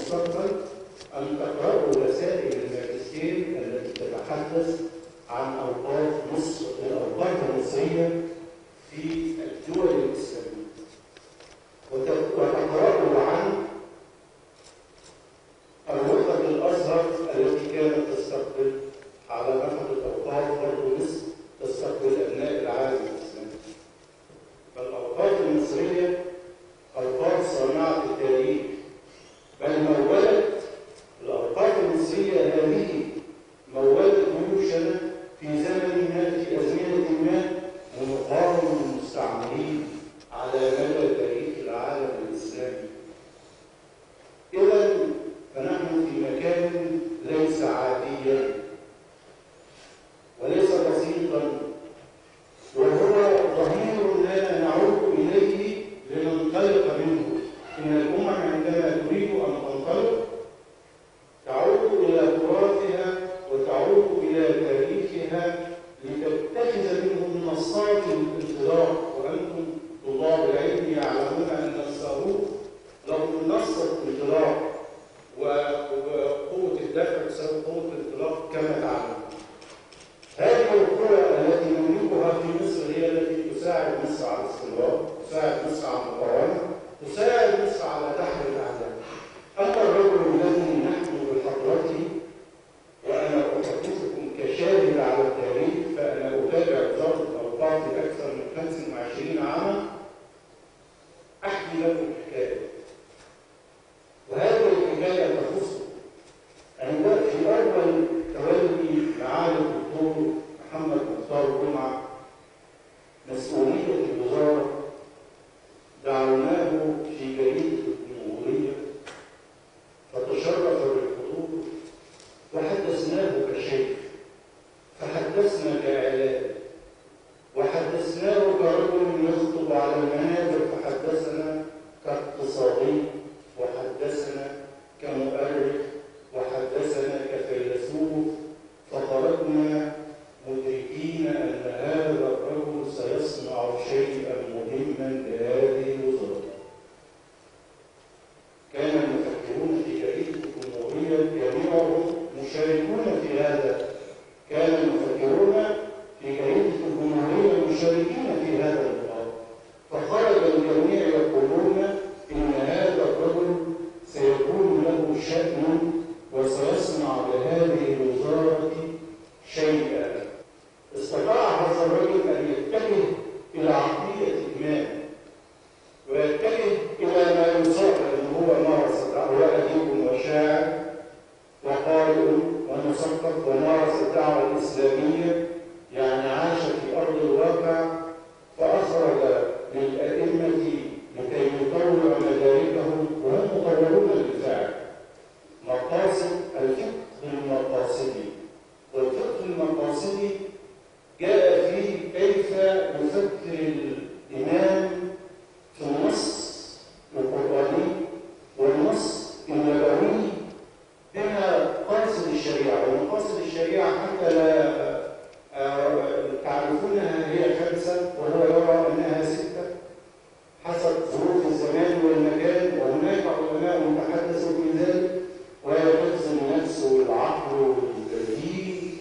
المستقبل أن تقرأوا رسائل الماجستير التي تتحدث عن أوقاف مصر الأوقاف المصرية في الدول الإسلامية وت- وتقرأوا عن أروقة الأزهر التي كانت تستقبل على نفق الأوقاف برضه مصر تستقبل أبناء العالم الإسلامي فالأوقاف المصرية أوقاف صانعة التاريخ بل مولت الأوقاف المصرية هذه مولت جيوشنا في زمن ما في أزمنة ما ونقاوم المستعمرين على مدى تاريخ العالم الإسلامي إذا فنحن في مكان ليس عاديا وليس بسيطا وهو ظهير لا نعود إليه لننطلق منه إن الأمم عندما تريد أن تنطلق تعود إلى تراثها وتعود إلى تاريخها لتتخذ منه منصات الانطلاق وأنتم طلاب العلم يعلمون أن الصاروخ له منصة انطلاق و- وقوة الدفع تساوي قوة الانطلاق كما تعلمون هذه القوى التي نملكها في مصر هي التي تساعد مصر على الاستقرار، تساعد مصر على المقاومة، تساعد مصر على دحر الأعداء. أما الرجل الذي نحن بحضرته وأنا أحدثكم كشاهد على التاريخ فأنا أتابع وزارة الأوقاف لأكثر من 25 عاما أحكي لكم حكاية. وهذه الحكاية تخص عند في أول تولي معالي الدكتور محمد مختار جمعة مسؤولية الوزارة دعوناه في جريدة الجمهورية فتشرف بالحضور وحدثناه كشيخ فحدثنا كإعلام وحدثناه كرجل يخطب على المنابر فحدثنا كاقتصادي وحدثنا كمؤرخ وحدثنا كفيلسوف فخرجنا مدركين ان هذا الرجل سيصنع شيئا مهما لهذه الوزاره. كان المفكرون في جريده الجمهوريه جميعهم مشاركون في هذا. كان المفكرون في جريده الجمهوريه مشاركين في هذا اللقاء. فخرج الجميع يقولون ان هذا الرجل سيكون له شأن وسيصنع بهذه الوزارة شيئا استطاع هذا الرجل أن يتجه إلى عقلية ما ويتجه إلى ما يصاب أن هو مارس هو أديب وشاعر وقارئ ومثقف ومارس الدعوة الإسلامية يعني عاش في أرض الواقع فأخرج للأئمة لكي يطور مداركهم وهم مطورون بالفعل مقاصد الفقه المقاصدي والفقه المقاصدي جاء فيه كيف يفكر الإمام في النص القرآني والنص النبوي بما قاصد الشريعة ومقاصد الشريعة حتى لا آه، تعرفونها هي خمسة وهو يرى أنها ستة حسب ظروف الزمان والمكان وهناك علماء متحدثوا في ذلك وهي حفظ النفس والعقل والدين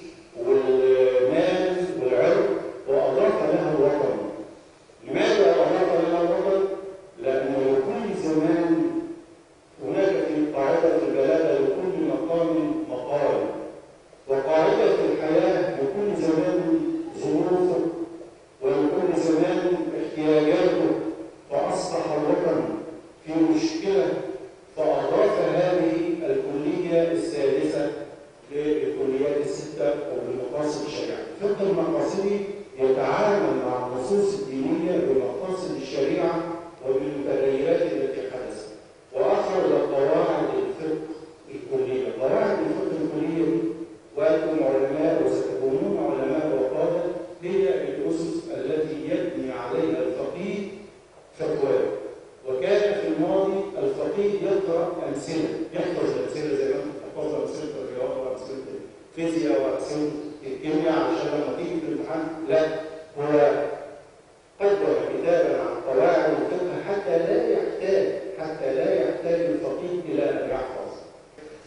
والمال والعرض واضاف لها الوطن. لماذا اضاف لها الوطن؟ لان لكل زمان هناك في قاعده البلاغه لكل مقام مقال وقاعده الحياه لكل زمان ظروفه ولكل زمان احتياجاته فأصبح الوطن في مشكلة فأضاف هذه الكلية السادسة للكليات الستة وبمقاصد الشريعة. الفقه المقاصدي يتعامل مع النصوص الدينية بمقاصد الشريعة وبالمتغيرات التي حدثت. وأخرج قواعد الفقه الكلية. قواعد الفقه الكلية دي وأنتم علماء وستكونون علماء وقادة هي الأسس التي يبني عليها الفقيه فتواه وكان في الماضي الفقيه يقرا امثله يحفظ امثله زي ما انت تحفظ امثله الرياضه وامثله الفيزياء وامثله الكيمياء علشان لما تيجي في الامتحان لا هو قدم كتابا عن قواعد الفقه حتى لا يحتاج حتى لا يحتاج الفقيه الى ان يحفظ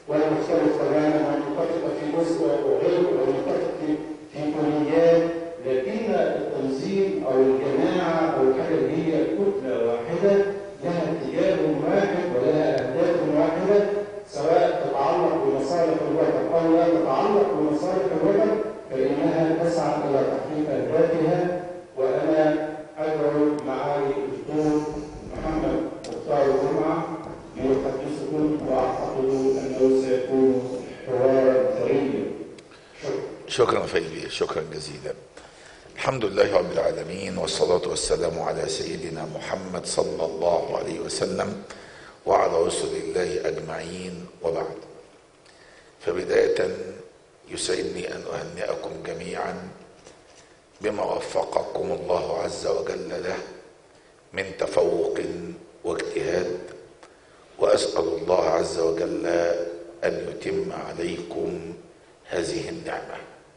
ولا نختلف تماما أن نتفق في جزء وغير ونتفق في في كليات لكن التنظيم أو الجماعة أو الحاجة اللي هي كتلة واحدة لها اتجاه واحد ولها أهداف واحدة سواء تتعلق بمصالح الوطن أو لا تتعلق بمصالح الوطن فإنها تسعى إلى تحقيق أهدافها وأنا أدعو معالي الدكتور محمد مختار جمعة ليحدثكم وأعتقد أنه سيكون حوار ثري شكرا شكرا فيلي شكرا جزيلا الحمد لله رب العالمين والصلاة والسلام على سيدنا محمد صلى الله عليه وسلم وعلى رسل الله أجمعين وبعد فبداية يسعدني أن أهنئكم جميعا بما وفقكم الله عز وجل له من تفوق واجتهاد وأسأل الله عز وجل أن يتم عليكم هذه النعمة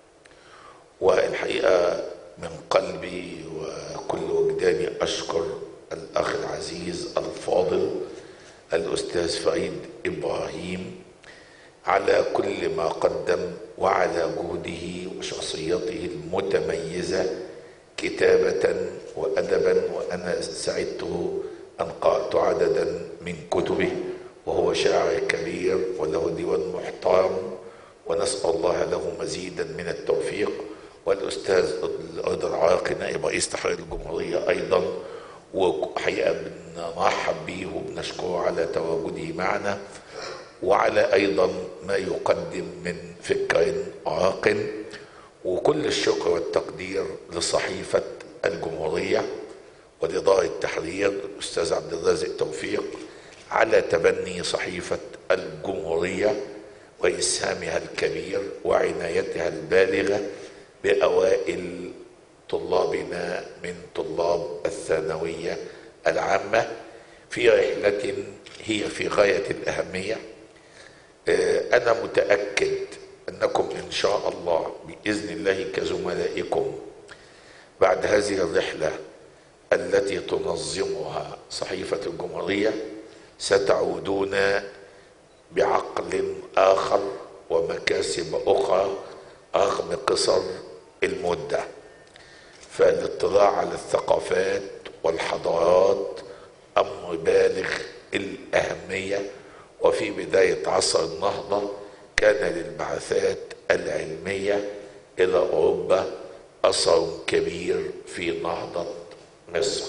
والحقيقة من قلبي وكل وجداني أشكر الأخ العزيز الفاضل الأستاذ فريد إبراهيم على كل ما قدم وعلى جهده وشخصيته المتميزة كتابة وأدبا وأنا سعدت أن قرأت عددا من كتبه وهو شاعر كبير وله ديوان محترم ونسأل الله له مزيدا من التوفيق والأستاذ رضا العراقي نائب رئيس تحرير الجمهورية أيضا وحقيقة بنرحب به وبنشكره على تواجده معنا وعلى أيضا ما يقدم من فكر راق وكل الشكر والتقدير لصحيفة الجمهورية ولإدارة التحرير الأستاذ عبد الرازق توفيق على تبني صحيفة الجمهورية وإسهامها الكبير وعنايتها البالغة بأوائل طلابنا من طلاب الثانوية العامة في رحلة هي في غاية الأهمية أنا متأكد أنكم إن شاء الله بإذن الله كزملائكم بعد هذه الرحلة التي تنظمها صحيفة الجمهورية ستعودون بعقل آخر ومكاسب أخرى رغم قصر المدة فالاطلاع على الثقافات والحضارات أمر بالغ الأهمية وفي بداية عصر النهضة كان للبعثات العلمية إلى أوروبا أثر كبير في نهضة مصر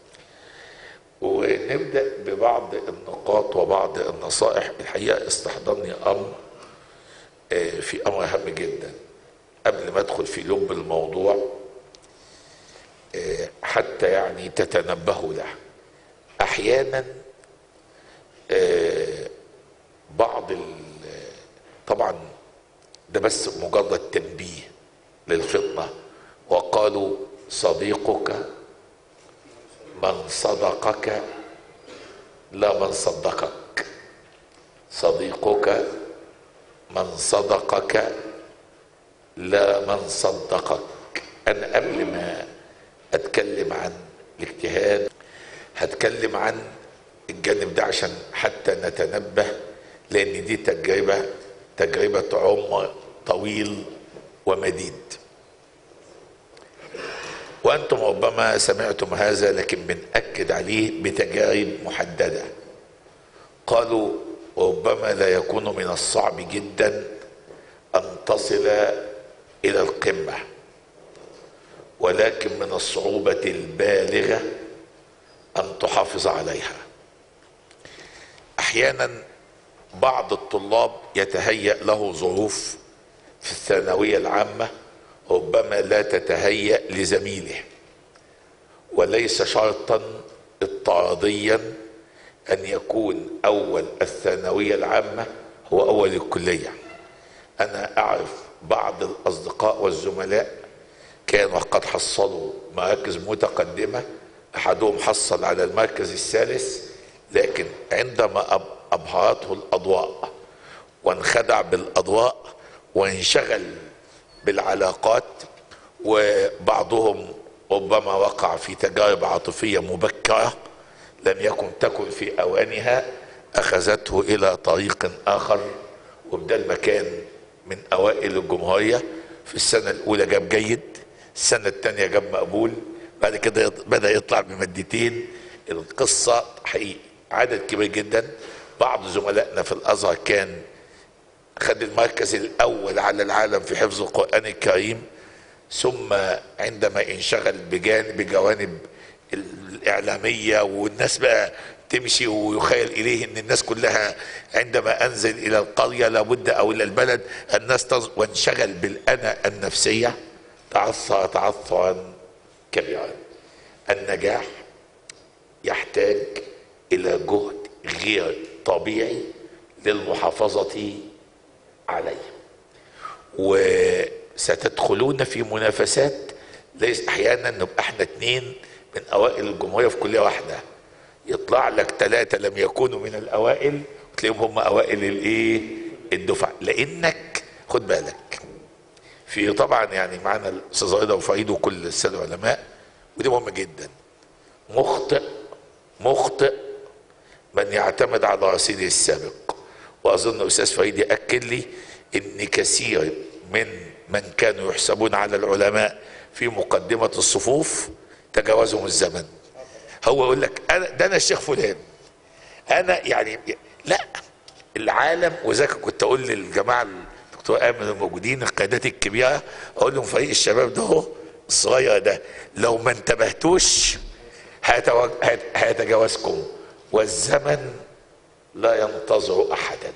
ونبدأ ببعض النقاط وبعض النصائح الحقيقة استحضرني أمر في أمر هام جدا قبل ما أدخل في لب الموضوع حتى يعني تتنبهوا له أحيانا بعض طبعا ده بس مجرد تنبيه للفطنة وقالوا صديقك من صدقك لا من صدقك صديقك من صدقك لا من صدقك انا قبل ما اتكلم عن الاجتهاد هتكلم عن الجانب ده عشان حتى نتنبه لان دي تجربه تجربه عمر طويل ومديد وانتم ربما سمعتم هذا لكن بنأكد عليه بتجارب محدده قالوا ربما لا يكون من الصعب جدا ان تصل الى القمه ولكن من الصعوبه البالغه ان تحافظ عليها احيانا بعض الطلاب يتهيأ له ظروف في الثانويه العامه ربما لا تتهيأ لزميله وليس شرطا اضطراديا ان يكون اول الثانويه العامه هو اول الكليه انا اعرف بعض الاصدقاء والزملاء كانوا قد حصلوا مراكز متقدمه احدهم حصل على المركز الثالث لكن عندما ابهرته الاضواء وانخدع بالاضواء وانشغل بالعلاقات وبعضهم ربما وقع في تجارب عاطفيه مبكره لم يكن تكن في اوانها اخذته الى طريق اخر وبدل ما كان من اوائل الجمهوريه في السنه الاولى جاب جيد السنه الثانيه جاب مقبول بعد كده يط- بدا يطلع بمادتين القصه حقيقي عدد كبير جدا بعض زملائنا في الازهر كان خد المركز الاول على العالم في حفظ القران الكريم ثم عندما انشغل بجانب بجوانب الاعلاميه والناس بقى تمشي ويخيل اليه ان الناس كلها عندما انزل الى القريه لابد او الى البلد الناس تز... وانشغل بالانا النفسيه تعثر تعثرا كبيرا النجاح يحتاج الى جهد غير طبيعي للمحافظه عليه وستدخلون في منافسات ليس احيانا نبقى احنا اتنين من اوائل الجمهوريه في كليه واحده يطلع لك ثلاثه لم يكونوا من الاوائل وتلاقيهم هم اوائل الايه الدفعه لانك خد بالك في طبعا يعني معانا الاستاذ رضا وفريد وكل الساده العلماء ودي مهمه جدا مخطئ مخطئ من يعتمد على رصيده السابق واظن استاذ فريد ياكد لي ان كثير من من كانوا يحسبون على العلماء في مقدمه الصفوف تجاوزهم الزمن هو يقول لك انا ده انا الشيخ فلان انا يعني لا العالم وذاك كنت اقول للجماعه الدكتور امن الموجودين القيادات الكبيره اقول لهم فريق الشباب ده هو الصغير ده لو ما انتبهتوش هيتوج- هيت- هيتجاوزكم والزمن لا ينتظر احدا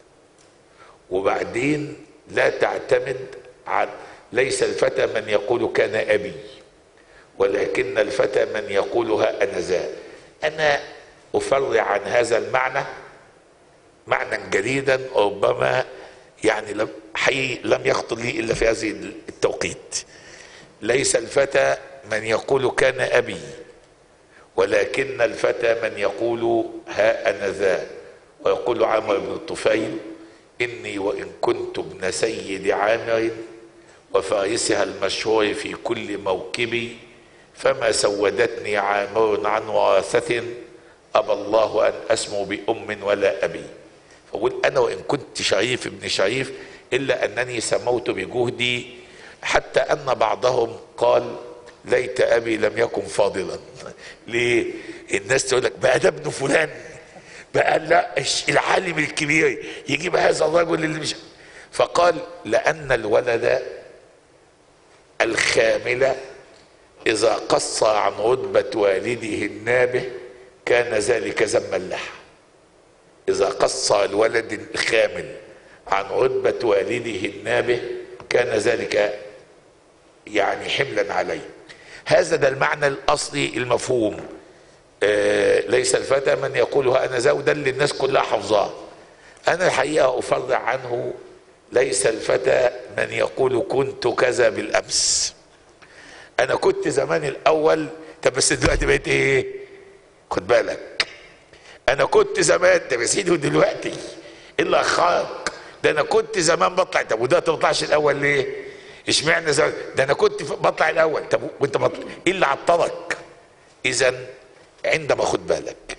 وبعدين لا تعتمد على ليس الفتى من يقول كان ابي ولكن الفتى من يقولها انا ذا انا افرع عن هذا المعنى معنى جديدا ربما يعني لم حقيقي لم يخطر لي الا في هذه التوقيت ليس الفتى من يقول كان ابي ولكن الفتى من يقول ها انا ذا ويقول عامر بن الطفيل اني وان كنت ابن سيد عامر وفارسها المشهور في كل موكبي فما سودتني عامر عن وراثة أبى الله أن أسمو بأم ولا أبي فأقول أنا وإن كنت شريف ابن شريف إلا أنني سموت بجهدي حتى أن بعضهم قال ليت أبي لم يكن فاضلا ليه الناس تقول لك بقى ده ابن فلان بقى لا الش- العالم الكبير يجيب هذا الرجل اللي مش فقال لأن الولد الخاملة إذا قص عن رتبة والده النابه كان ذلك ذما له إذا قص الولد الخامل عن رتبة والده النابه كان ذلك يعني حملا عليه هذا ده المعنى الأصلي المفهوم آه ليس الفتى من يقولها أنا ذا وده اللي الناس كلها حافظاه أنا الحقيقة أفرع عنه ليس الفتى من يقول كنت كذا بالأمس انا كنت زمان الاول طب بس دلوقتي بقيت ايه خد بالك انا كنت زمان طب يا سيدي ودلوقتي ايه اللي اخرك ده انا كنت زمان بطلع طب وده ما تطلعش الاول ليه اشمعنى زمان ده انا كنت ف- بطلع الاول طب وانت بطلع ايه اللي عطلك اذا عندما خد بالك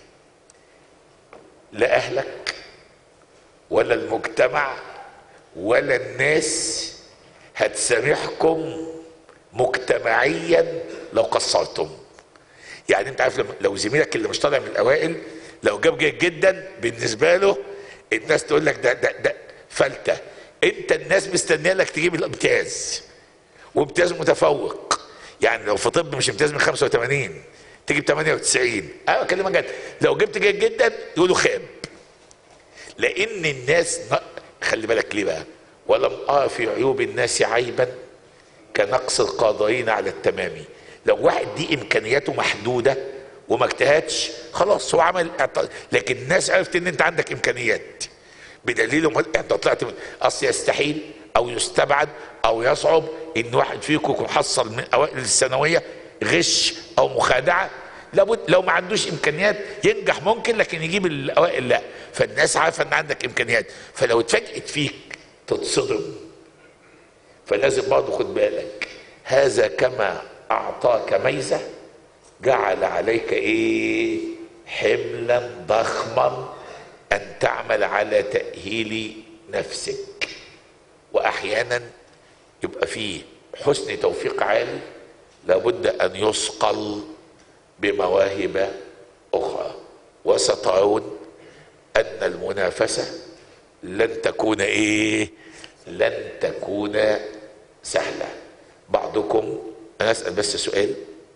لا اهلك ولا المجتمع ولا الناس هتسامحكم مجتمعيا لو قصرتم يعني انت عارف لما- لو زميلك اللي مش طالع من الاوائل لو جاب جيد جدا بالنسبه له الناس تقول لك ده ده ده فلته انت الناس مستنيه لك تجيب الامتياز وامتياز متفوق يعني لو في طب مش امتياز من 85 تجيب 98 انا بكلمك جد لو جبت جيد جدا يقولوا خاب لان الناس ن- خلي بالك ليه بقى ولم ارى في عيوب الناس عيبا كنقص القادرين على التمام لو واحد دي امكانياته محدوده وما اجتهدش خلاص هو عمل اعت- لكن الناس عرفت ان انت عندك امكانيات بدليل امال انت طلعت من اصل يستحيل او يستبعد او يصعب ان واحد فيكم يكون حصل من اوائل الثانويه غش او مخادعه لابد لو ما عندوش امكانيات ينجح ممكن لكن يجيب الاوائل لا فالناس عارفه ان عندك امكانيات فلو اتفاجئت فيك تتصدم فلازم برضه خد بالك هذا كما اعطاك ميزه جعل عليك ايه حملا ضخما ان تعمل على تاهيل نفسك واحيانا يبقى فيه حسن توفيق عالي لابد ان يصقل بمواهب اخرى وسترون ان المنافسه لن تكون ايه لن تكون سهله بعضكم انا اسال بس سؤال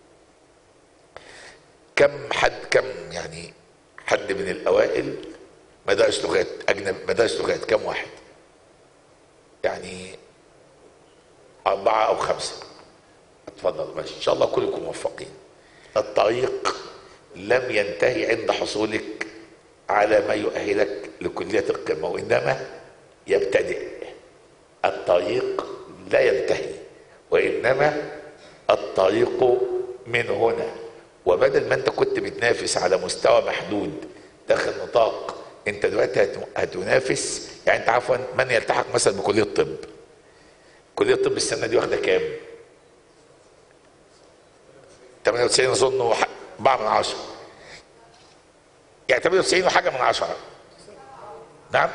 كم حد كم يعني حد من الاوائل مدارس لغات اجنبي مدارس لغات كم واحد يعني اربعه او خمسه اتفضل ماشي ان شاء الله كلكم موفقين الطريق لم ينتهي عند حصولك على ما يؤهلك لكلية القمة وإنما يبتدئ الطريق لا ينتهي وإنما الطريق من هنا وبدل ما أنت كنت بتنافس على مستوى محدود داخل نطاق أنت دلوقتي هت- هتنافس يعني أنت عفوا من يلتحق مثلا بكلية الطب كلية الطب السنة دي واخدة كام؟ 98 اظن وح- 4 من 10 يعني 98 وحاجه من 10 نعم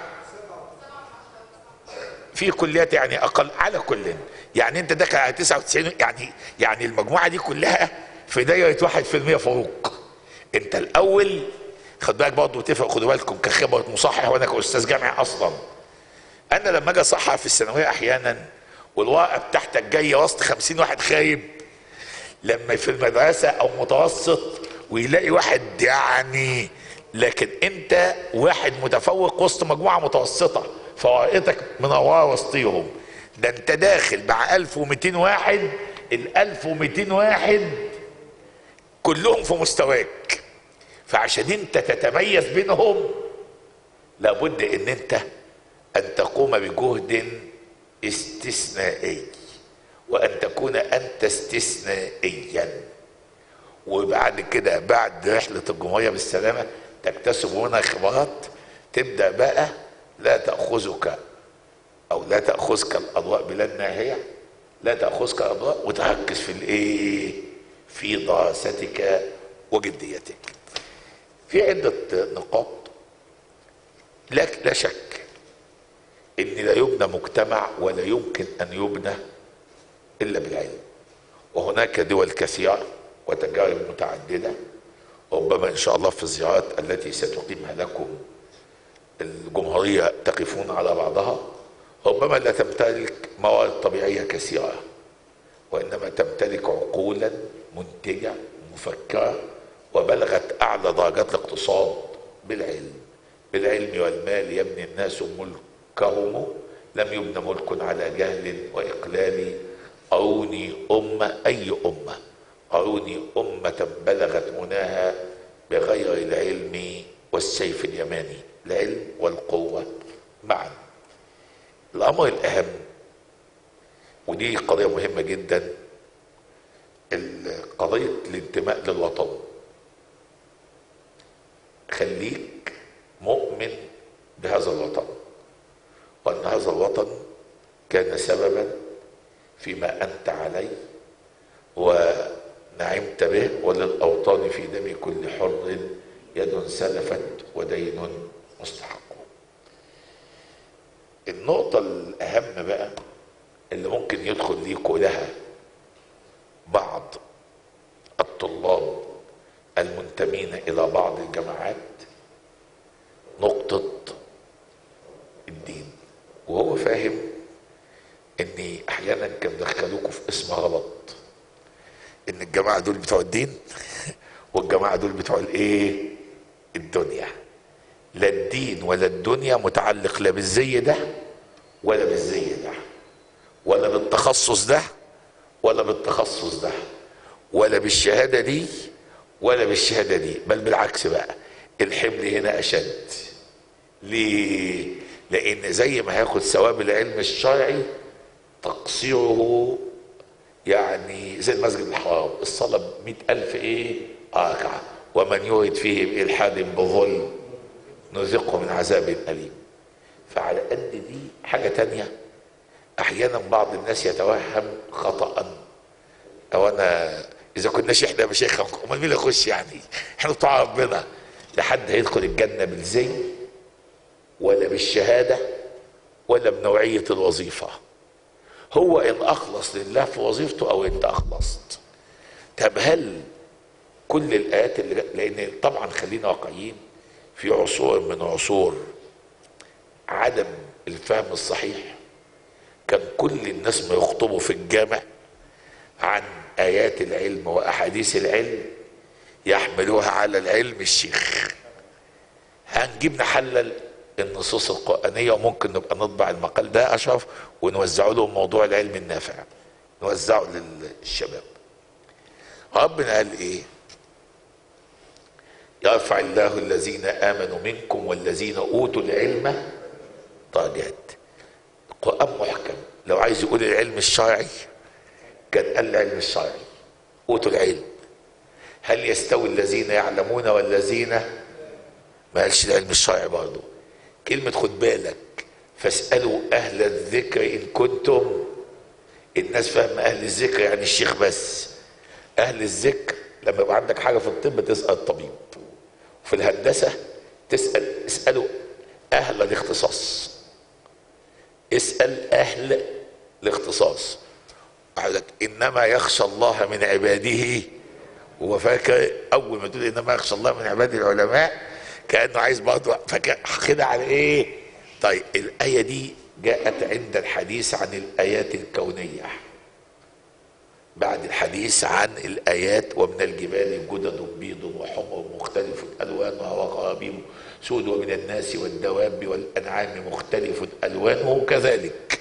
في كليات يعني اقل على كل يعني انت داخل على 99 يعني يعني المجموعه دي كلها في دايره 1% فروق انت الاول خد بالك برضه تفرق خدوا بالكم كخبره مصحح وانا كاستاذ جامعي اصلا انا لما اجي اصحح في الثانويه احيانا والورقه بتاعتك جايه وسط 50 واحد خايب لما في المدرسة أو متوسط ويلاقي واحد يعني لكن أنت واحد متفوق وسط مجموعة متوسطة فورقتك منورة وسطيهم ده أنت داخل مع 1200 واحد ال 1200 واحد كلهم في مستواك فعشان أنت تتميز بينهم لابد أن أنت أن تقوم بجهد استثنائي وان تكون انت استثنائيا وبعد كده بعد رحله الجمهوريه بالسلامه تكتسب هنا خبرات تبدا بقى لا تاخذك او لا تاخذك الاضواء بلا الناهيه لا تاخذك الاضواء وتركز في الايه في دراستك وجديتك في عده نقاط لا لا شك ان لا يبنى مجتمع ولا يمكن ان يبنى الا بالعلم وهناك دول كثيره وتجارب متعدده ربما ان شاء الله في الزيارات التي ستقيمها لكم الجمهوريه تقفون على بعضها ربما لا تمتلك موارد طبيعيه كثيره وانما تمتلك عقولا منتجه مفكره وبلغت اعلى درجات الاقتصاد بالعلم بالعلم والمال يبني الناس ملكهم لم يبن ملك على جهل واقلال أروني أمة أي أمة أروني أمة بلغت مناها بغير العلم والسيف اليماني العلم والقوة معا الأمر الأهم ودي قضية مهمة جدا قضية الانتماء للوطن خليك مؤمن بهذا الوطن وأن هذا الوطن كان سببا فيما أنت عليه ونعمت به وللأوطان في دم كل حر يد سلفت ودين مستحق النقطة الأهم بقى اللي ممكن يدخل ليكوا لها بعض الطلاب المنتمين إلى بعض الجماعات نقطة الدين وهو فاهم ان احيانا كان دخلوكوا في اسم غلط ان الجماعه دول بتوع الدين والجماعه دول بتوع الايه الدنيا لا الدين ولا الدنيا متعلق لا بالزي ده ولا بالزي ده ولا بالتخصص ده ولا بالتخصص ده ولا بالشهاده دي ولا بالشهاده دي بل بالعكس بقى الحمل هنا اشد ليه لان زي ما هياخد ثواب العلم الشرعي تقصيره يعني زي المسجد الحرام الصلاة بمئة ألف إيه ركعة ومن يرد فيه بإلحاد بظلم نذقه من عذاب أليم فعلى قد دي حاجة تانية أحيانا بعض الناس يتوهم خطأ أو أنا إذا كناش إحنا مشايخ أمال مين اللي يخش يعني إحنا بتوع ربنا لحد هيدخل الجنة بالزي ولا بالشهادة ولا بنوعية الوظيفة هو إن أخلص لله في وظيفته أو أنت أخلصت طب هل كل الآيات اللي لأن طبعا خلينا واقعيين في عصور من عصور عدم الفهم الصحيح كان كل الناس ما يخطبوا في الجامع عن آيات العلم وأحاديث العلم يحملوها على العلم الشيخ هنجيب نحلل النصوص القرآنية وممكن نبقى نطبع المقال ده أشرف ونوزعه لهم موضوع العلم النافع نوزعه للشباب ربنا قال إيه يرفع الله الذين آمنوا منكم والذين أوتوا العلم درجات القرآن محكم لو عايز يقول العلم الشرعي كان قال العلم الشرعي أوتوا العلم هل يستوي الذين يعلمون والذين ما قالش العلم الشرعي برضه كلمة خد بالك فاسألوا أهل الذكر إن كنتم الناس فاهمة أهل الذكر يعني الشيخ بس أهل الذكر لما يبقى عندك حاجة في الطب تسأل الطبيب في الهندسة تسأل اسألوا أهل الاختصاص اسأل أهل الاختصاص لك إنما يخشى الله من عباده هو فاكر أول ما تقول إنما يخشى الله من عباده العلماء كأنه عايز برضه فاكر كده على إيه؟ طيب الآية دي جاءت عند الحديث عن الآيات الكونية بعد الحديث عن الآيات ومن الجبال جدد بيض وحمر مختلف ألوانها وغرابيب سود ومن الناس والدواب والأنعام مختلف ألوانه كذلك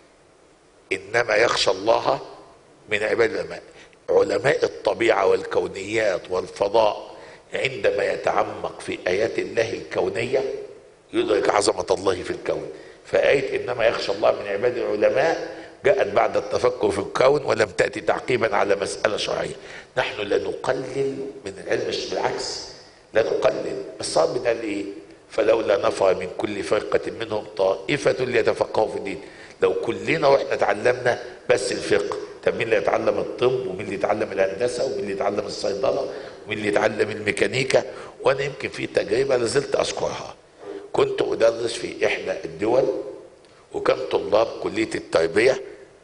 إنما يخشى الله من عباد العلماء علماء الطبيعة والكونيات والفضاء عندما يتعمق في آيات الله الكونية يدرك عظمة الله في الكون فآية إنما يخشى الله من عباد العلماء جاءت بعد التفكر في الكون ولم تأتي تعقيبا على مسألة شرعية نحن لا نقلل من العلم بالعكس لا نقلل الصاد قال إيه فلولا نفر من كل فرقة منهم طائفة ليتفقهوا في الدين لو كلنا واحنا اتعلمنا بس الفقه طب مين اللي يتعلم الطب ومين اللي يتعلم الهندسه ومين اللي يتعلم الصيدله ومين اللي يتعلم الميكانيكا وانا يمكن في تجربه لازلت اذكرها كنت ادرس في احدى الدول وكان طلاب كليه التربيه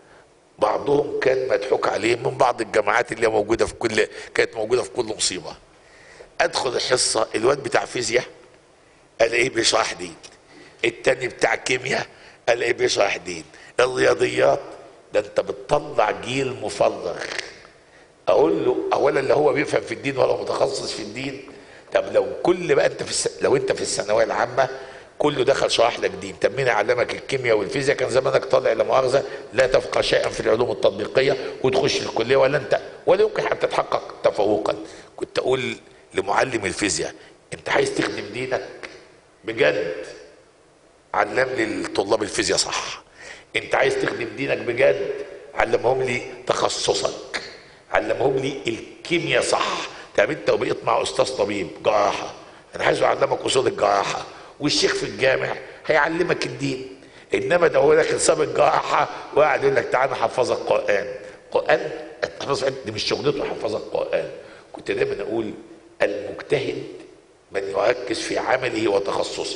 بعضهم كان مضحوك عليه من بعض الجامعات اللي موجوده في كل كانت موجوده في كل مصيبه ادخل الحصه الواد بتاع فيزياء الاقيه بيشرح دين التاني بتاع كيمياء الاقيه بيشرح دين الرياضيات ده انت بتطلع جيل مفرغ اقول له اولا لا هو بيفهم في الدين ولا متخصص في الدين طب لو كل بقى انت في الس... لو انت في الثانويه العامه كله دخل شرح لك دين طب مين علمك الكيمياء والفيزياء كان زمانك طالع لا مؤاخذه لا تفقه شيئا في العلوم التطبيقيه وتخش الكليه ولا انت ولا يمكن حتى تحقق تفوقا كنت اقول لمعلم الفيزياء انت عايز تخدم دينك بجد علم لي الطلاب الفيزياء صح انت عايز تخدم دينك بجد علمهم لي تخصصك علمهم لي الكيمياء صح طب انت وبقيت مع استاذ طبيب جراحه انا عايز اعلمك اصول الجراحه والشيخ في الجامع هيعلمك الدين انما ده هو لك ساب الجراحه وقاعد يقول لك تعالى احفظك قران قران حفظ دي مش شغلته حفظك قران كنت دايما اقول المجتهد من يركز في عمله وتخصصه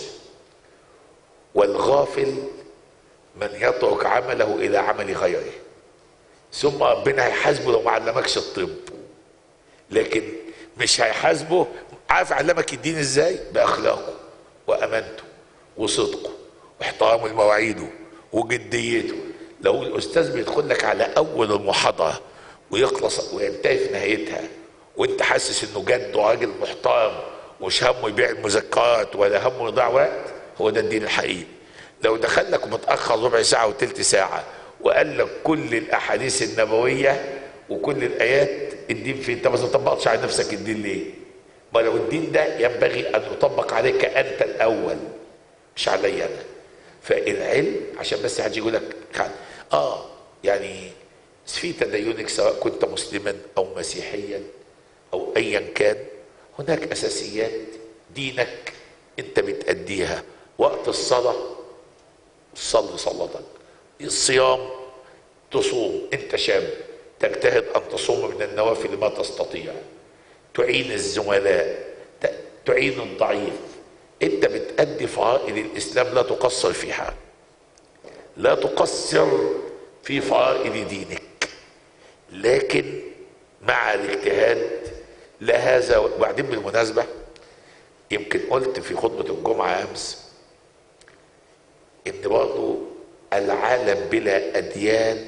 والغافل من يترك عمله الى عمل غيره ثم ربنا هيحاسبه لو ما علمكش الطب لكن مش هيحاسبه عارف علمك الدين ازاي باخلاقه وامانته وصدقه واحترامه لمواعيده وجديته لو الاستاذ بيدخل لك على اول المحاضره ويخلص وينتهي في نهايتها وانت حاسس انه جد وراجل محترم مش همه يبيع المذكرات ولا همه يضيع وقت هو ده الدين الحقيقي لو دخل لك متاخر ربع ساعه وثلث ساعه وقال لك كل الاحاديث النبويه وكل الايات الدين فين انت ما طبقتش على نفسك الدين ليه ما لو الدين ده ينبغي ان يطبق عليك انت الاول مش علي انا فالعلم عشان بس حد يقول لك اه يعني في تدينك سواء كنت مسلما او مسيحيا او ايا كان هناك اساسيات دينك انت بتأديها وقت الصلاة صلي صلاتك الصيام تصوم انت شاب تجتهد ان تصوم من النوافل ما تستطيع تعين الزملاء تعين الضعيف انت بتأدي فرائض الاسلام لا تقصر فيها لا تقصر في فرائض دينك لكن مع الاجتهاد لا هذا وبعدين بالمناسبة يمكن قلت في خطبة الجمعة أمس إن برضو العالم بلا أديان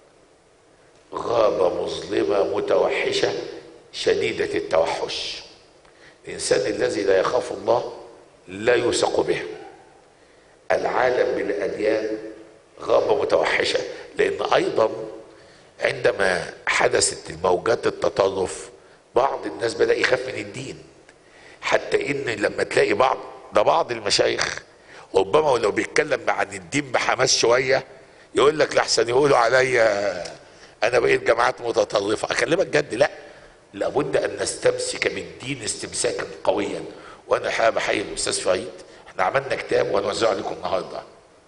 غابة مظلمة متوحشة شديدة التوحش الإنسان الذي لا يخاف الله لا يوثق به العالم بالأديان غابة متوحشة لأن أيضا عندما حدثت الموجات التطرف بعض الناس بدأ يخاف من الدين حتى إن لما تلاقي بعض ده بعض المشايخ ربما ولو بيتكلم عن الدين بحماس شوية يقول لك لحسن يقولوا عليا أنا بقيت جماعات متطرفة أكلمك جد لا لابد أن نستمسك بالدين استمساكا قويا وأنا حابب أحيي الأستاذ فريد احنا عملنا كتاب وهنوزعه عليكم النهارده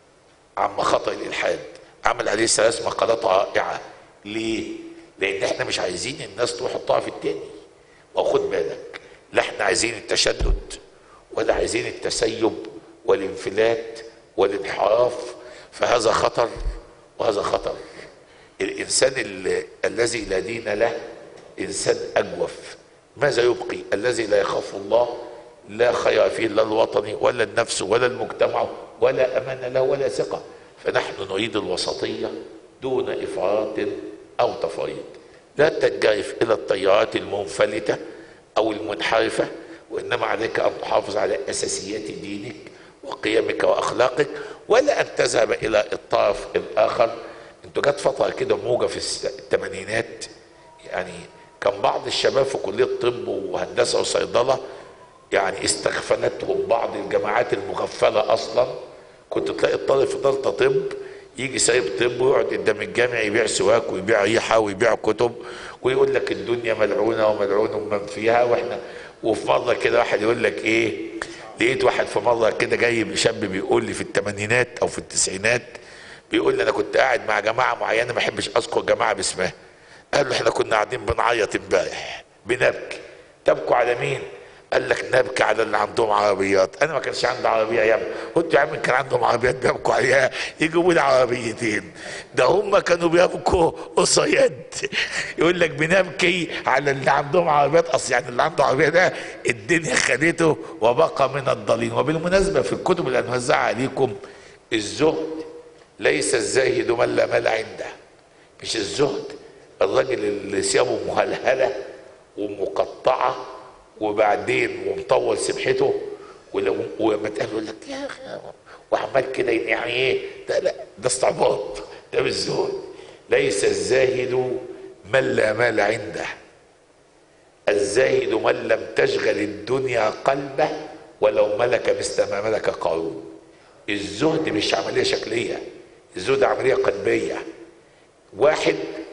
عما خطأ الإلحاد عمل عليه ثلاث مقالات رائعة ليه؟ لأن احنا مش عايزين الناس تروح الطرف التاني وخد بالك لا احنا عايزين التشدد ولا عايزين التسيب والانفلات والانحراف فهذا خطر وهذا خطر الإنسان ال- الذي لا دين له إنسان أجوف ماذا يبقي الذي لا يخاف الله لا خير فيه لا الوطن ولا النفس ولا المجتمع ولا أمان له ولا ثقة فنحن نريد الوسطية دون إفراط أو تفريط لا تنجرف إلى التيارات المنفلتة أو المنحرفة وإنما عليك أن تحافظ على أساسيات دينك وقيمك وأخلاقك ولا أن تذهب إلى الطرف الآخر انتوا جت فترة كده موجة في الس- الثمانينات يعني كان بعض الشباب في كلية طب وهندسة وصيدلة يعني استغفلتهم بعض الجامعات المغفلة أصلا كنت تلاقي الطالب في ثالثة طب يجي سايب طب ويقعد قدام الجامع يبيع سواك ويبيع ريحة ويبيع كتب ويقول لك الدنيا ملعونة وملعون من فيها واحنا وفي مرة كده واحد يقول لك ايه لقيت واحد في مرة كده جاي شاب بيقول لي في الثمانينات او في التسعينات بيقول لي انا كنت قاعد مع جماعة معينة ما احبش اذكر جماعة باسمها قال له احنا كنا قاعدين بنعيط امبارح بنبكي تبكوا على مين؟ قال لك نبكي على اللي عندهم عربيات انا ما كانش عندي عربيه يا ابني قلت يا عم كان عندهم عربيات بيبكوا عليها يجيبوا لي عربيتين ده هم كانوا بيبكوا قصيد يقول لك بنبكي على اللي عندهم عربيات اصل يعني اللي عنده عربيه ده الدنيا خدته وبقى من الضالين وبالمناسبه في الكتب اللي هنوزعها عليكم الزهد ليس الزاهد من لا مال عنده مش الزهد الراجل اللي ثيابه مهلهله ومقطعه وبعدين ومطول سبحته ولو وما تقال يقول لك يا اخي وعمال كده يعني ايه ده لا ده استعباط ده مش زهد ليس الزاهد من لا مال عنده الزاهد من لم تشغل الدنيا قلبه ولو ملك مثل ما ملك قارون الزهد مش عمليه شكليه الزهد عمليه قلبيه واحد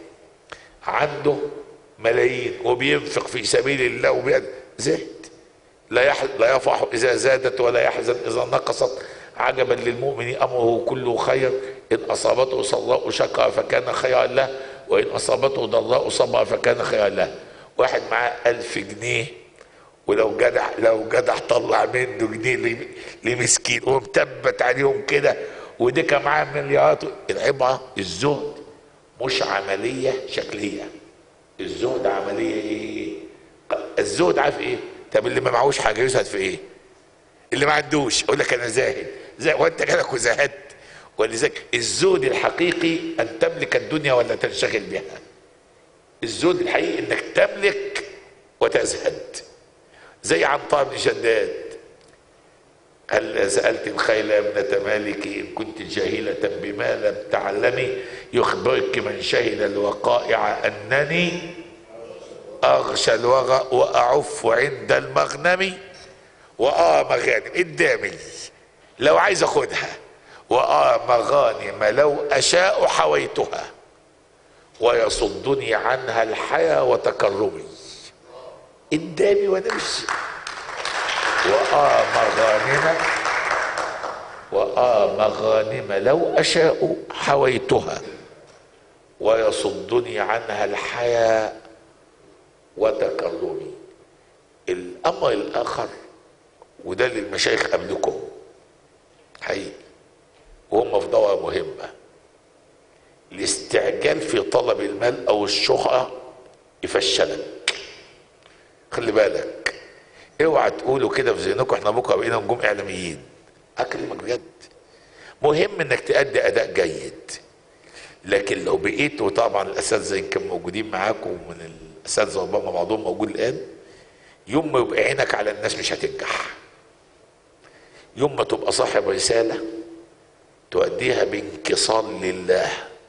عنده ملايين وبينفق في سبيل الله وبيد زهد لا يح... لا يفرح اذا زادت ولا يحزن اذا نقصت عجبا للمؤمن امره كله خير ان اصابته سراء شكر فكان خيرا له وان اصابته ضراء صبر فكان خيرا له واحد معاه ألف جنيه ولو جدع لو جدع طلع منه جنيه لم- لمسكين ومتبت عليهم كده ودي كان معاه مليارات العبره الزهد مش عمليه شكليه الزهد عمليه ايه؟ الزهد عارف ايه؟ طب اللي ما معهوش حاجه يزهد في ايه؟ اللي ما عندوش يقول لك انا زاهد زاهد وانت جالك وزهدت ولذلك الزهد الحقيقي ان تملك الدنيا ولا تنشغل بها الزهد الحقيقي انك تملك وتزهد زي عنطاء بن شداد هل سألت الخيل يا ابنة مالك إن كنت جاهلة بما لم تعلمي يخبرك من شهد الوقائع أنني أغشى الوغى وأعف عند المغنم وآه مغانم قدامي لو عايز أخدها وآه مغانم لو أشاء حويتها ويصدني عنها الحيا وتكرمي قدامي وأنا مش وآه مغانم وآه مغانم لو أشاء حويتها ويصدني عنها الحيا وتكرمي الأمر الآخر وده اللي المشايخ قبلكم حقيقي وهم في دورة مهمة الميال في طلب المال او الشهرة يفشلك خلي بالك اوعى تقولوا كده في ذهنكم احنا بكره بقينا نجوم اعلاميين اكلمك بجد مهم انك تأدي اداء جيد لكن لو بقيت وطبعا الاساتذه يمكن موجودين معاكم من الاساتذه ربما بعضهم موجود الان يوم ما يبقى عينك على الناس مش هتنجح يوم ما تبقى صاحب رساله تؤديها بانكسار لله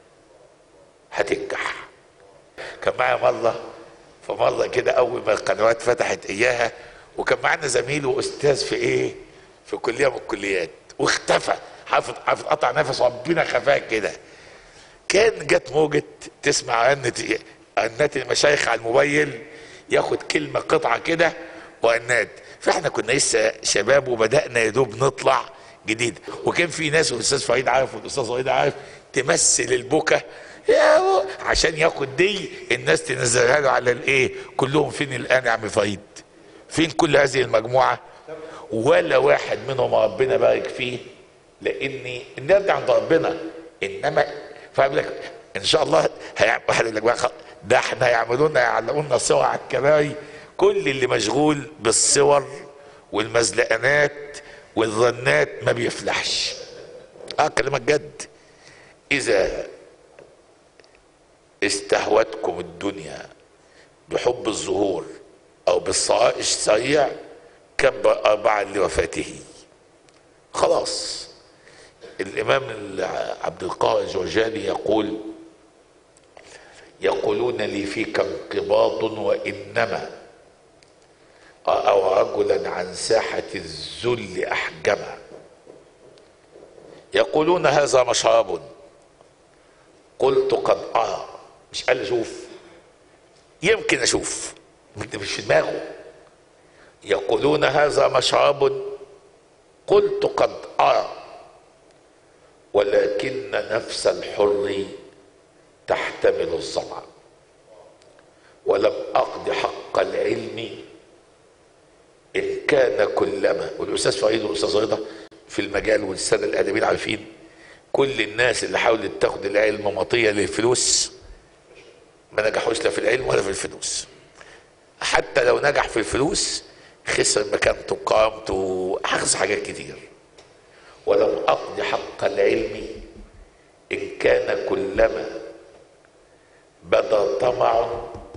هتنجح كان معايا مره فمره كده اول ما القنوات فتحت اياها وكان معانا زميل واستاذ في ايه في كليه من الكليات واختفى حافظ حافظ قطع نفس ربنا خفاه كده كان جت موجة تسمع أنت أنات المشايخ على الموبايل ياخد كلمة قطعة كده وأنات فاحنا كنا لسه شباب وبدأنا يا دوب نطلع جديد وكان في ناس والاستاذ فريد عارف والاستاذ فريد عارف تمثل البكا يا بو- عشان ياخد دي الناس تنزلها له على الايه كلهم فين الان يا عم فريد فين كل هذه المجموعه ولا واحد منهم ربنا بارك فيه لاني نرجع عند ربنا انما فاهم لك ان شاء الله هيعمل واحد يقول لك بقى خ- ده احنا هيعملونا يعلقونا صور على الكباري كل اللي مشغول بالصور والمزلقانات والظنات ما بيفلحش اه كلامك جد اذا استهوتكم الدنيا بحب الظهور او بالصائش السريع كبر اربعا لوفاته خلاص الامام عبد القاهر الجرجاني يقول يقولون لي فيك انقباض وانما او رجلا عن ساحه الذل احجما يقولون هذا مشرب قلت قد ارى مش قال لي شوف يمكن اشوف انت مش في دماغه يقولون هذا مشرب قلت قد ارى ولكن نفس الحر تحتمل الظمأ ولم اقض حق العلم ان كان كلما والاستاذ فريد والاستاذ رضا في المجال والساده الادبيين عارفين كل الناس اللي حاولت تاخد العلم مطيه للفلوس ما نجحوش لا في العلم ولا في الفلوس حتى لو نجح في الفلوس خسر مكانته وقامته خسر حاجات كتير ولم اقض حق العلم ان كان كلما بدا طمع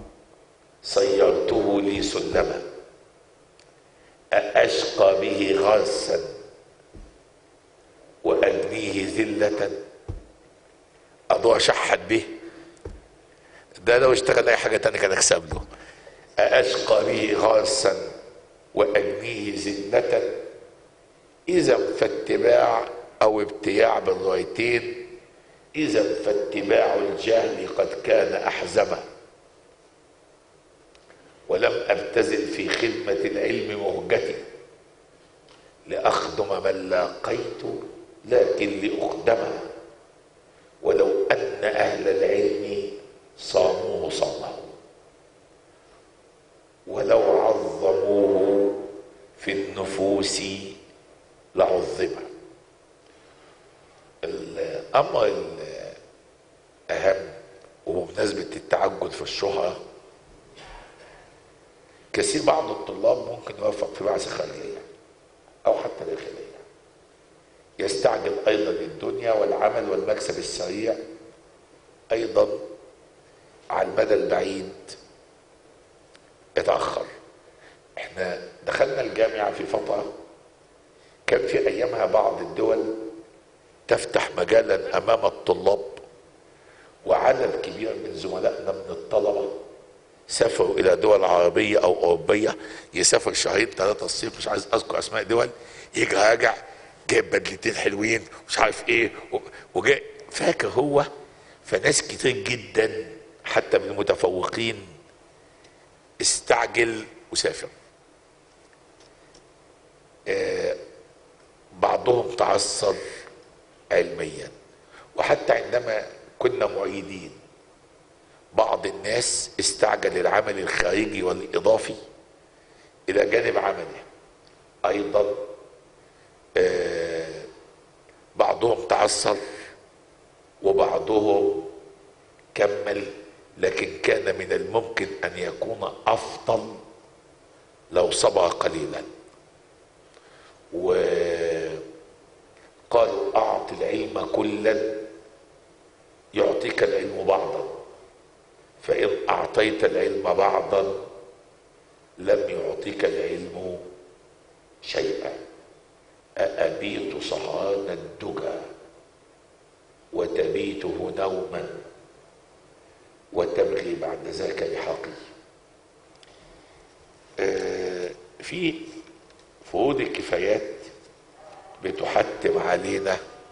صيرته لي سلما أأشقى به غاسا وأدنيه ذلة أضوى شحت به ده لو اشتغل أي حاجة تانية كان أكسب له أأشقى به غاسا وأدنيه ذلة إذا فاتباع أو ابتياع بالرايتين إذا فاتباع الجهل قد كان أحزما ولم ابتذل في خدمة العلم مهجتي لأخدم من لاقيت لكن لأخدمه ولو أن أهل العلم صاموه صامه ولو عظموه في النفوس لعظم الأمر الأهم وبمناسبة التعجل في الشهرة كثير بعض الطلاب ممكن يوفق في بعثة خارجية أو حتى داخلية يستعجل أيضا الدنيا والعمل والمكسب السريع أيضا على المدى البعيد يتأخر احنا دخلنا الجامعة في فترة كان في أيامها بعض الدول تفتح مجالا أمام الطلاب وعدد كبير من زملائنا من الطلبه سافروا الى دول عربيه او اوروبيه يسافر شهرين ثلاثه الصيف مش عايز اذكر اسماء دول يجي راجع جايب بدلتين حلوين مش عارف ايه وجاي فاكر هو فناس كتير جدا حتى من المتفوقين استعجل وسافر آه بعضهم تعثر علميا وحتى عندما كنا معيدين بعض الناس استعجل العمل الخارجي والاضافي الى جانب عمله ايضا آه بعضهم تعثر وبعضهم كمل لكن كان من الممكن ان يكون افضل لو صبر قليلا وقالوا اعط العلم كلا يعطيك العلم بعضا فان اعطيت العلم بعضا لم يعطيك العلم شيئا أأبيت صهان الدجى وتبيته نوما وتبغي بعد ذاك لحقي آه، في فروض الكفايات بتحتم علينا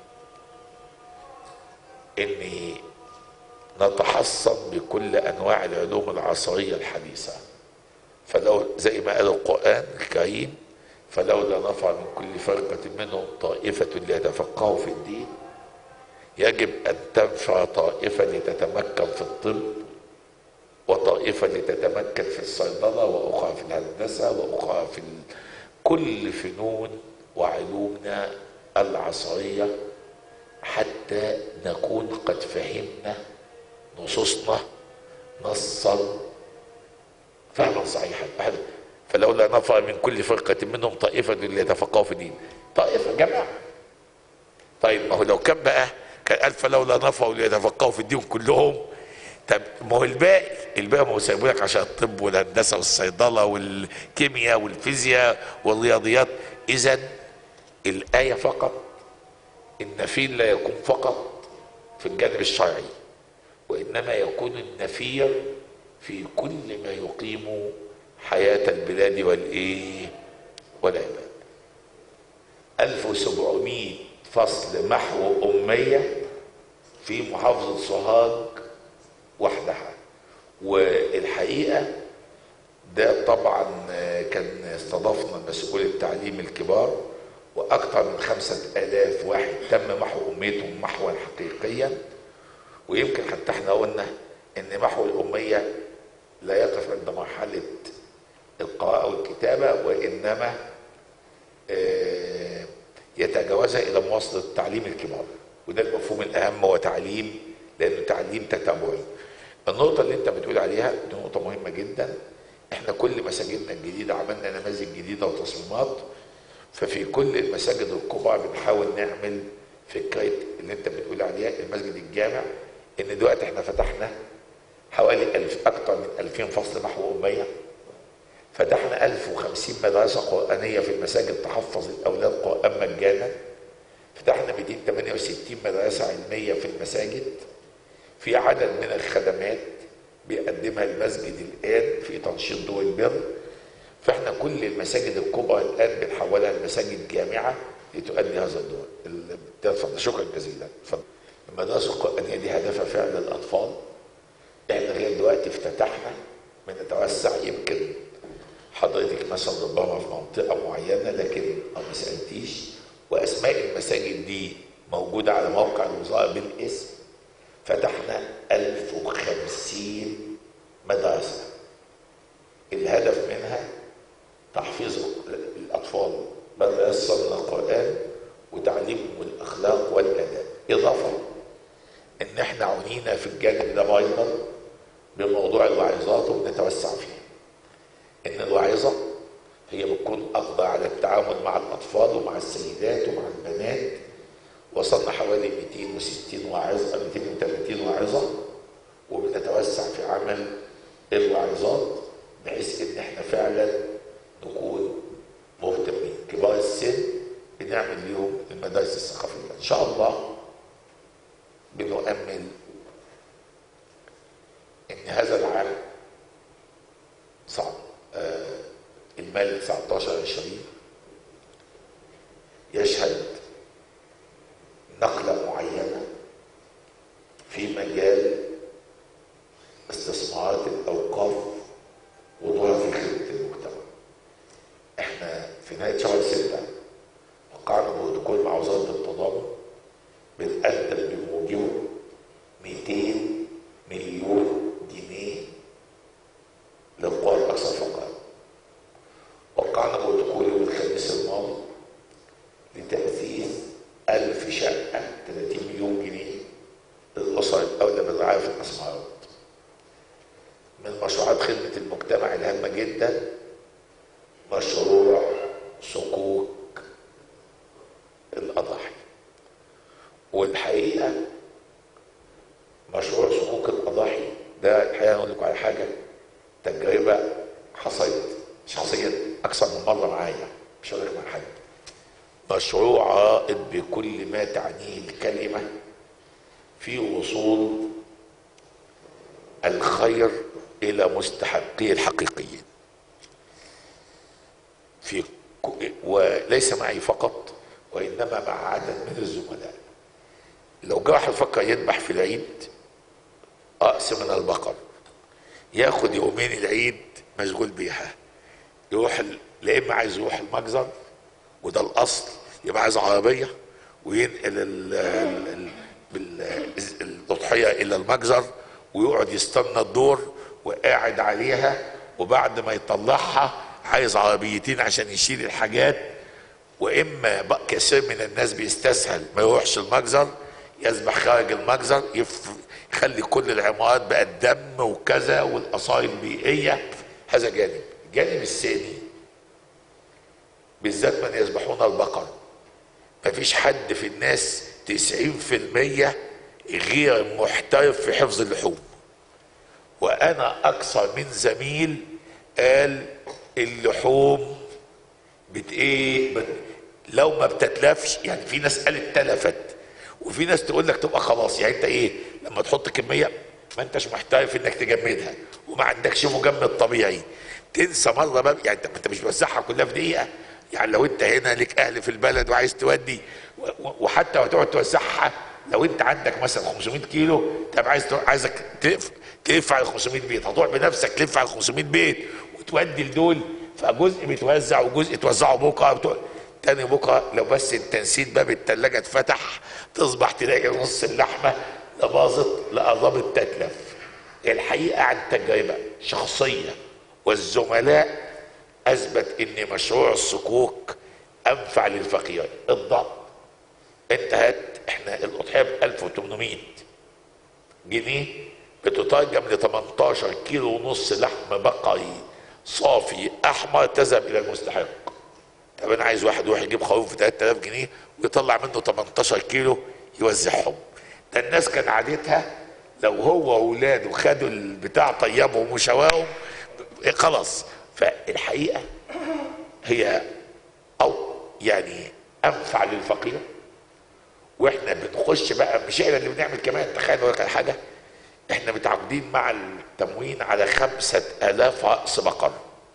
ان نتحصن بكل انواع العلوم العصريه الحديثه فلو زي ما قال القران الكريم فلولا نفع من كل فرقه منهم طائفه ليتفقهوا في الدين يجب ان تنفع طائفه لتتمكن في الطب وطائفه لتتمكن في الصيدله واخرى في الهندسه واخرى في ال- كل فنون وعلومنا العصريه حتى نكون قد فهمنا نصوصنا نصا فهما صحيحا فلولا نفر من كل فرقة منهم طائفة ليتفقهوا في الدين طائفة جماعة طيب ما هو لو كان بقى كان قال فلولا نفروا ليتفقهوا في الدين كلهم طب ما هو الباقي الباقي ما هو سايبينك عشان الطب والهندسة والصيدلة والكيمياء والفيزياء والرياضيات إذا الآية فقط النفير لا يكون فقط في الجانب الشرعي وإنما يكون النفير في كل ما يقيم حياة البلاد والإيه والعباد 1700 فصل محو أمية في محافظة سوهاج وحدها والحقيقة ده طبعا كان استضفنا مسؤول التعليم الكبار وأكثر من خمسة آلاف واحد تم محو أميتهم محوا حقيقيا ويمكن حتى احنا قلنا ان محو الأمية لا يقف عند مرحلة القراءة والكتابة وإنما آه، يتجاوزها إلى مواصلة التعليم الكبار وده المفهوم الأهم هو تعليم لأنه تعليم تتابعي النقطة اللي أنت بتقول عليها دي نقطة مهمة جدا احنا كل مساجدنا الجديدة عملنا نماذج جديدة وتصميمات ففي كل المساجد الكبرى بنحاول نعمل فكرة اللي انت بتقول عليها المسجد الجامع ان دلوقتي احنا فتحنا حوالي ألف أكثر من 2000 فصل محو أمية فتحنا 1050 مدرسة قرآنية في المساجد تحفظ الأولاد قرآن مجانا فتحنا 268 مدرسة علمية في المساجد في عدد من الخدمات بيقدمها المسجد الآن في تنشيط دور البر فاحنا كل المساجد الكبرى الآن بنحولها لمساجد جامعة لتؤدي هذا الدور ال- اتفضل شكرا جزيلا اتفضل المدارس القرآنية دي هدفها فعلا الأطفال احنا لغايه دلوقتي افتتحنا بنتوسع يمكن حضرتك مثلا ربما في منطقه معينه لكن ما سالتيش واسماء المساجد دي موجوده على موقع الوزاره بالاسم فتحنا 1050 مدرسه الهدف منها تحفيظ الاطفال بل يصل القران وتعليمهم الاخلاق والاداب اضافه ان احنا عنينا في الجانب ده ايضا بموضوع الواعظات وبنتوسع فيه ان الواعظه هي بتكون اقضى على التعامل مع الاطفال ومع السيدات ومع البنات وصلنا حوالي 260 واعظه 230 واعظه وبنتوسع في عمل الواعظات بحيث ان احنا فعلا نكون مهتمين كبار السن بنعمل ليهم المدارس الثقافيه ان شاء الله بنؤمل ان هذا العام صعب آه المال 19 20 يشهد نقلة معينة في مجال استثمارات الأوقاف ودورها في خدمة المجتمع. احنا في نهاية شهر ستة وقعنا بروتوكول مع وزارة التضامن بنقدم بموجبه 200 مليون جنيه للقوى الأكثر فقرا. وقعنا بروتوكول يوم الخميس الماضي لتأسيس ألف شقة 30 مليون جنيه للأسر الأولى بالرعاية معايا في الاسمرات من مشروعات خدمه المجتمع الهامه جدا مشروع صكوك الاضاحي والحقيقه مشروع صكوك الاضاحي ده الحقيقه اقول لكم على حاجه تجربه حصلت شخصيا اكثر من مره معايا مش هقول لك مع حد مشروع رائد بكل ما تعنيه الكلمه في وصول الخير الى مستحقيه الحقيقيين في ك- وليس معي فقط وانما مع عدد من الزملاء لو جه واحد فكر يذبح في العيد رأس من البقر ياخد يومين العيد مشغول بيها يروح ال- لا اما عايز يروح المجزر وده الاصل يبقى عايز عربيه وينقل ال- ال- ال- بال- الاضحيه الى المجزر ويقعد يستنى الدور وقاعد عليها وبعد ما يطلعها عايز عربيتين عشان يشيل الحاجات واما بقى كثير من الناس بيستسهل ما يروحش المجزر يذبح خارج المجزر يف... يخلي كل العمارات بقى دم وكذا والاصايل البيئيه هذا جانب الجانب الثاني بالذات من يذبحون البقر مفيش حد في الناس 90% غير محترف في حفظ اللحوم وانا اكثر من زميل قال اللحوم بت ايه بت لو ما بتتلفش يعني في ناس قالت تلفت وفي ناس تقول لك تبقى خلاص يعني انت ايه لما تحط كميه ما انتش محترف انك تجمدها وما عندكش مجمد طبيعي تنسى مره بقى يعني انت انت مش بتوزعها كلها في دقيقه يعني لو انت هنا لك اهل في البلد وعايز تودي و- و- وحتى وتقعد توزعها لو انت عندك مثلا 500 كيلو طب عايز تروح- عايزك تلف تلف على 500 بيت هتروح بنفسك تلف على 500 بيت وتودي لدول فجزء بيتوزع وجزء توزعه بكره بتوع- تاني بكره لو بس انت نسيت باب التلاجة اتفتح تصبح تلاقي نص اللحمه لا باظت لا قربت تتلف الحقيقه عن تجربه شخصيه والزملاء اثبت ان مشروع الصكوك انفع للفقير الضبط انت هات احنا الاضحيه ب 1800 جنيه بتترجم ل 18 كيلو ونص لحم بقري صافي احمر تذهب الى المستحق طب انا عايز واحد يروح يجيب خروف ب 3000 جنيه ويطلع منه 18 كيلو يوزعهم ده الناس كان عادتها لو هو واولاده خدوا البتاع طيبهم وشواهم خلاص فالحقيقه هي او يعني انفع للفقير واحنا بنخش بقى مش احنا اللي بنعمل كمان تخيل أقول لك على حاجه احنا متعاقدين مع التموين على خمسة آلاف رأس بقر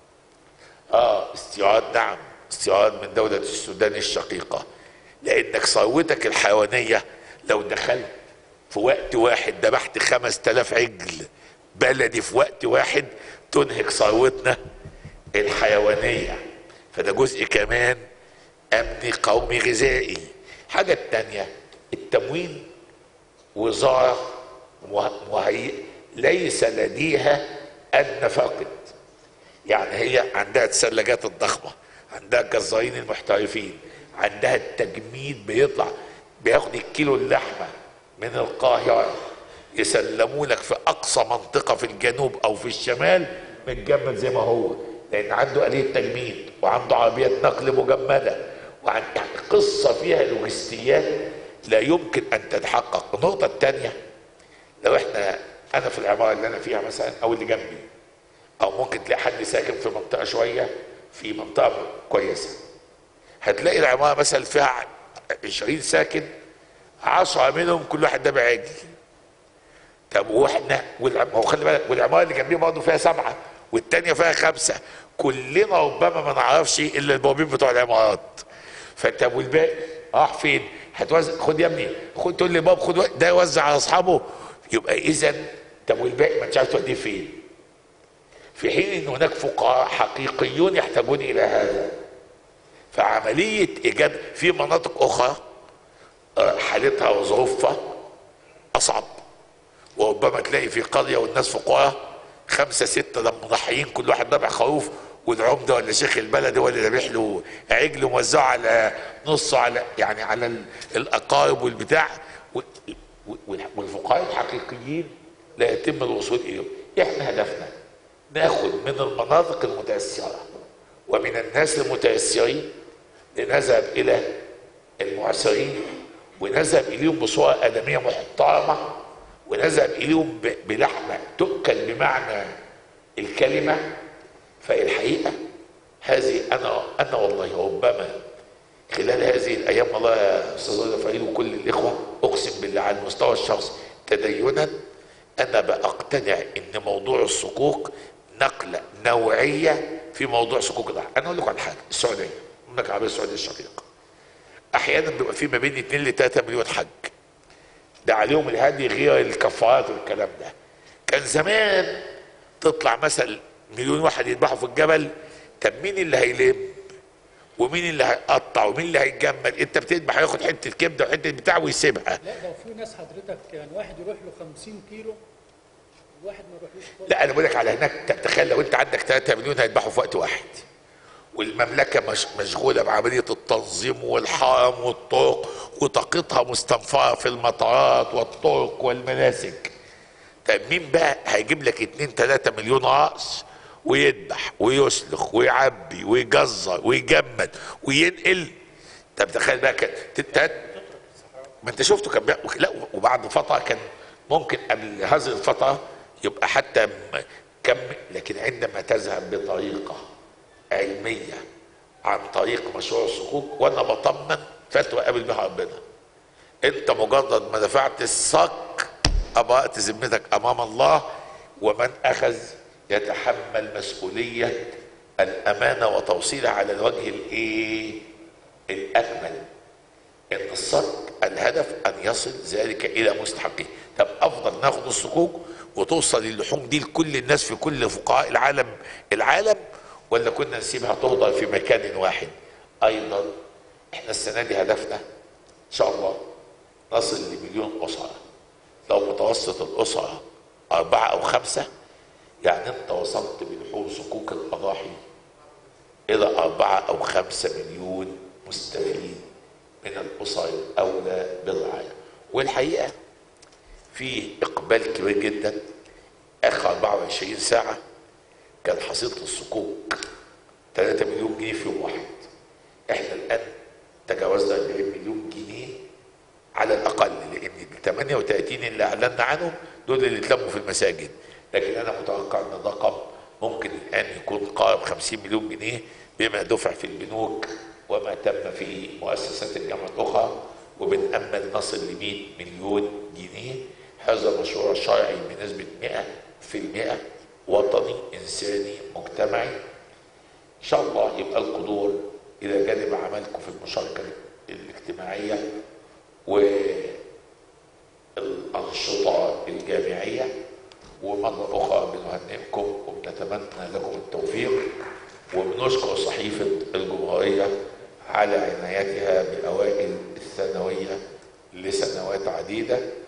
اه استيراد نعم استيراد من دولة السودان الشقيقة لأنك ثروتك الحيوانية لو دخلت في وقت واحد ذبحت خمس تلاف عجل بلدي في وقت واحد تنهك ثروتنا الحيوانية فده جزء كمان أمني قومي غذائي حاجة تانية التموين وزارة وهي ليس لديها النفقد يعني هي عندها الثلاجات الضخمة عندها الجزارين المحترفين عندها التجميد بيطلع بياخد الكيلو اللحمة من القاهرة يسلموا لك في أقصى منطقة في الجنوب أو في الشمال متجمد زي ما هو لأن عنده آلية تجميد وعنده عربيات نقل مجمدة وعن يعني قصة فيها لوجستيات لا يمكن أن تتحقق النقطة الثانية لو احنا انا في العماره اللي انا فيها مثلا او اللي جنبي او ممكن تلاقي حد ساكن في منطقه شويه في منطقه كويسه هتلاقي العماره مثلا فيها 20 ساكن 10 منهم كل واحد ده بعجل طب واحنا والعم- هو خلي بالك والعماره اللي جنبيه برضه فيها سبعه والتانيه فيها خمسه كلنا ربما ما نعرفش الا البوابين بتوع العمارات فانت والباقي راح فين؟ هتوزع خد يا ابني خد تقول لي باب خد و- ده يوزع على اصحابه يبقى اذا طب والباقي ما انتش عارف توديه فين؟ في حين ان هناك فقراء حقيقيون يحتاجون الى هذا فعمليه ايجاد في مناطق اخرى آه، حالتها وظروفها اصعب وربما تلاقي في قريه والناس فقراء خمسه سته ده مضحيين كل واحد ذبح خروف والعمده ولا شيخ البلد هو اللي ذابح له عجل موزعه على نصه على يعني على ال- الاقارب والبتاع و- و- والفقراء الحقيقيين لا يتم الوصول اليهم احنا هدفنا ناخد من المناطق المتاثره ومن الناس المتاثرين لنذهب الى المعسرين ونذهب اليهم بصوره ادميه محترمه ونذهب اليهم ب- بلحمه تؤكل بمعنى الكلمه فالحقيقه هذه انا انا والله ربما خلال هذه الايام والله يا استاذ رضا فريد وكل الاخوه اقسم بالله على المستوى الشخصي تدينا انا بقتنع ان موضوع الصكوك نقله نوعيه في موضوع صكوك الأحد. انا اقول لكم على حاجه السعوديه المملكه العربيه السعوديه الشقيقه احيانا بيبقى في ما بين 2 ل 3 مليون حج ده عليهم الهدي غير الكفارات والكلام ده كان زمان تطلع مثلا مليون واحد يذبحوا في الجبل طب مين اللي هيلم ومين اللي هيقطع ومين اللي هيجمل انت بتذبح هياخد حته كبده وحته بتاع ويسيبها لا ده في ناس حضرتك يعني واحد يروح له 50 كيلو وواحد ما يروحلوش خالص لا انا بقول لك على هناك طب تخيل لو انت عندك 3 مليون هيذبحوا في وقت واحد والمملكه مش مشغوله بعمليه التنظيم والحرم والطرق وطاقتها مستنفره في المطارات والطرق والمناسك طب مين بقى هيجيب لك 2 3 مليون راس ويذبح ويسلخ ويعبي ويجزر ويجمد وينقل طب تخيل بقى كان تت- ما انت شفته كان بيع- لا وبعد فتره كان ممكن قبل هذه الفتره يبقى حتى م- كم لكن عندما تذهب بطريقه علميه عن طريق مشروع الصكوك وانا بطمن فتوى قابل بها ربنا انت مجرد ما دفعت الصك ابرأت ذمتك امام الله ومن اخذ يتحمل مسؤوليه الامانه وتوصيلها على الوجه الايه الاكمل ان الصك الهدف ان يصل ذلك الى مستحقه طب افضل ناخد الصكوك وتوصل اللحوم دي لكل الناس في كل فقهاء العالم العالم ولا كنا نسيبها تهدر في مكان واحد ايضا احنا السنه دي هدفنا ان شاء الله نصل لمليون اسره لو متوسط الاسره اربعه او خمسه يعني انت وصلت بلحوم صكوك الاضاحي الى اربعه او خمسه مليون مستفيد من الاسر الاولى بالرعايه والحقيقه في اقبال كبير جدا اخر 24 ساعه كان حصيله الصكوك 3 مليون جنيه في يوم واحد احنا الان تجاوزنا 40 مليون جنيه على الاقل لان ال 38 اللي اعلنا عنهم دول اللي اتلموا في المساجد لكن انا متوقع ان الرقم ممكن الان يكون قارب 50 مليون جنيه بما دفع في البنوك وما تم في مؤسسات الجامعه الاخرى وبنامل نصل ل 100 مليون جنيه هذا مشروع شرعي بنسبه 100% وطني انساني مجتمعي ان شاء الله يبقى القدور الى جانب عملكم في المشاركه الاجتماعيه والانشطه الجامعيه ومره اخرى بنهنئكم وبنتمنى لكم التوفيق وبنشكر صحيفه الجمهوريه على عنايتها باوائل الثانويه لسنوات عديده